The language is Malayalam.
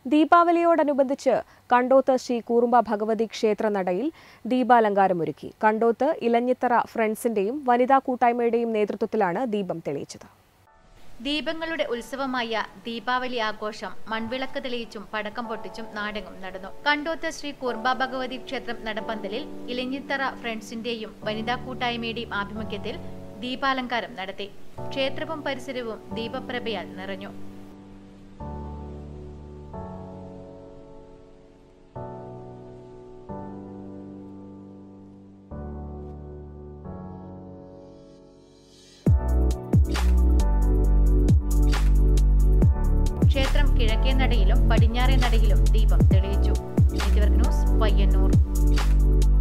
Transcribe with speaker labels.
Speaker 1: ദീപാവലിയോടനുബന്ധിച്ച് കണ്ടോത്ത് ശ്രീ കൂറുമ്പ ഭഗവതി ക്ഷേത്ര നടയിൽ ദീപാലങ്കാരമൊരുക്കി കണ്ടോത്ത് ഇലഞ്ഞിത്തറ ഫ്രണ്ട്സിന്റെയും വനിതാ കൂട്ടായ്മയുടെയും നേതൃത്വത്തിലാണ് ദീപം തെളിയിച്ചത്
Speaker 2: ദീപങ്ങളുടെ ഉത്സവമായ ദീപാവലി ആഘോഷം മൺവിളക്ക് തെളിയിച്ചും പടക്കം പൊട്ടിച്ചും നാടകം നടന്നു കണ്ടോത്ത് ശ്രീ കുർബ ഭഗവതി ക്ഷേത്രം നടപ്പന്തലിൽ ഇലഞ്ഞിത്തറ ഫ്രണ്ട്സിന്റെയും വനിതാ കൂട്ടായ്മയുടെയും ആഭിമുഖ്യത്തിൽ ദീപാലങ്കാരം നടത്തി ക്ഷേത്രവും പരിസരവും ദീപപ്രഭയാൽ നിറഞ്ഞു ക്ഷേത്രം കിഴക്കേ നടയിലും പടിഞ്ഞാറേ നടയിലും ദീപം തെളിയിച്ചു നെറ്റ്വർക്ക് ന്യൂസ് പയ്യന്നൂർ